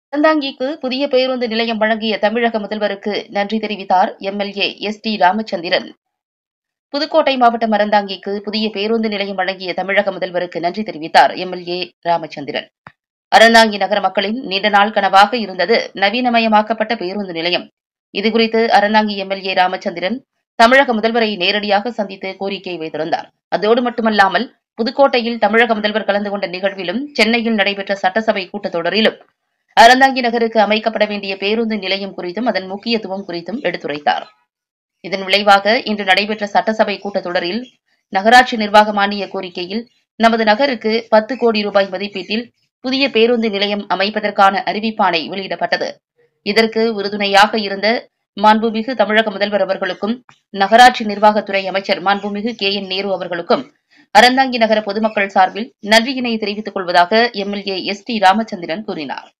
அறந்தாங்கிக்கு புதிய பேருந்து நிலையம் வழங்கிய தமிழக முதல்வருக்கு நன்றி தெரிவித்தார் MLA S T Ramachandran Pudukkottai மாவட்டம் அறந்தாங்கிக்கு புதிய பேருந்து நிலையம் வழங்கிய தமிழக முதல்வருக்கு நன்றி தெரிவித்தார் எம்எல்ஏ ராமச்சந்திரன் அறந்தாங்கி நகர மக்களின் நீண்ட நாள் கனவாக இருந்தது நவீனமயமாக்கப்பட்ட பேருந்து நிலையம் இதுகுறித்து அறந்தாங்கி எம்எல்ஏ ராமச்சந்திரன் தமிழக முதல்வரை நேரடியாக சந்தித்து கோரிக்கை வைத்திருந்தார் அதோடு மட்டுமல்லாமல் புதுக்கோட்டையில் தமிழக முதல்வர் கலந்து கொண்ட நிகழ்விலும் சென்னையில் நடைபெற்ற சட்டசபை கூட்டத்தொடரிலும் அறந்தாங்கி நகருக்கு அமைக்கப்பட வேண்டிய பேருந்து நிலையம் குறித்தும் அதன் முக்கியத்துவம் குறித்தும் எடுத்துரைத்தார் இதன் விளைவாக இன்று நடைபெற்ற சட்டசபை கூட்டத்தொடரில் நகராட்சி நிர்வாக மானிய கோரிக்கையில் நமது நகருக்கு பத்து கோடி ரூபாய் மதிப்பீட்டில் புதிய பேருந்து நிலையம் அமைப்பதற்கான அறிவிப்பாணை வெளியிடப்பட்டது இதற்கு உறுதுணையாக இருந்த மாண்புமிகு தமிழக முதல்வர் அவர்களுக்கும் நகராட்சி நிர்வாகத்துறை அமைச்சர் மாண்புமிகு கே என் நேரு அவர்களுக்கும் அறந்தாங்கி நகர பொதுமக்கள் சார்பில் நன்றியினை தெரிவித்துக் கொள்வதாக எம்எல்ஏ எஸ் டி ராமச்சந்திரன் கூறினார்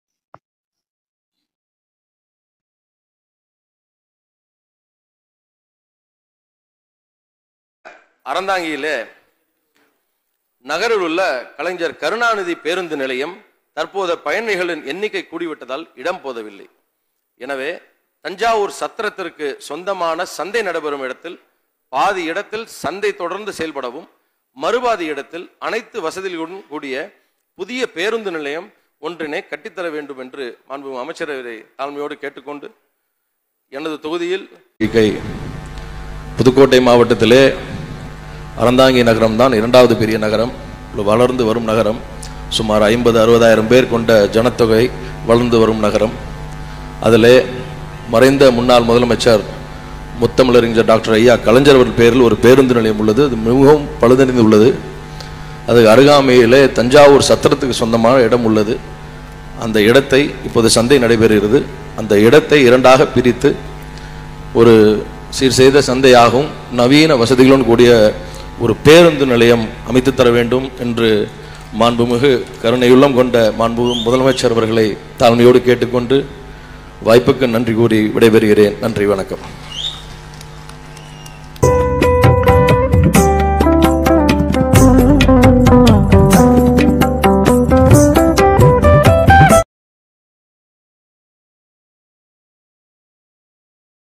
அறந்தாங்கியிலே நகரில் உள்ள கலைஞர் கருணாநிதி பேருந்து நிலையம் தற்போது பயணிகளின் எண்ணிக்கை கூடிவிட்டதால் இடம் போதவில்லை எனவே தஞ்சாவூர் சத்திரத்திற்கு சொந்தமான சந்தை நடைபெறும் இடத்தில் பாதி இடத்தில் சந்தை தொடர்ந்து செயல்படவும் மறுபாதி இடத்தில் அனைத்து வசதிகளுடன் கூடிய புதிய பேருந்து நிலையம் ஒன்றினை கட்டித்தர வேண்டும் என்று மாண்பு அமைச்சரவை தாழ்மையோடு கேட்டுக்கொண்டு எனது தொகுதியில் புதுக்கோட்டை மாவட்டத்திலே அறந்தாங்கி நகரம் தான் இரண்டாவது பெரிய நகரம் வளர்ந்து வரும் நகரம் சுமார் ஐம்பது அறுபதாயிரம் பேர் கொண்ட ஜனத்தொகை வளர்ந்து வரும் நகரம் அதிலே மறைந்த முன்னாள் முதலமைச்சர் முத்தமிழறிஞர் டாக்டர் ஐயா கலைஞர் அவர்கள் பேரில் ஒரு பேருந்து நிலையம் உள்ளது அது மிகவும் பழுதறிந்து உள்ளது அது அருகாமையிலே தஞ்சாவூர் சத்திரத்துக்கு சொந்தமான இடம் உள்ளது அந்த இடத்தை இப்போது சந்தை நடைபெறுகிறது அந்த இடத்தை இரண்டாக பிரித்து ஒரு சீர் செய்த சந்தையாகவும் நவீன வசதிகளுடன் கூடிய ஒரு பேருந்து நிலையம் அமைத்து தர வேண்டும் என்று மாண்புமிகு கருணையுள்ளம் கொண்ட மாண்பு முதலமைச்சர் அவர்களை தாழ்மையோடு கேட்டுக்கொண்டு வாய்ப்புக்கு நன்றி கூறி விடைபெறுகிறேன் நன்றி வணக்கம்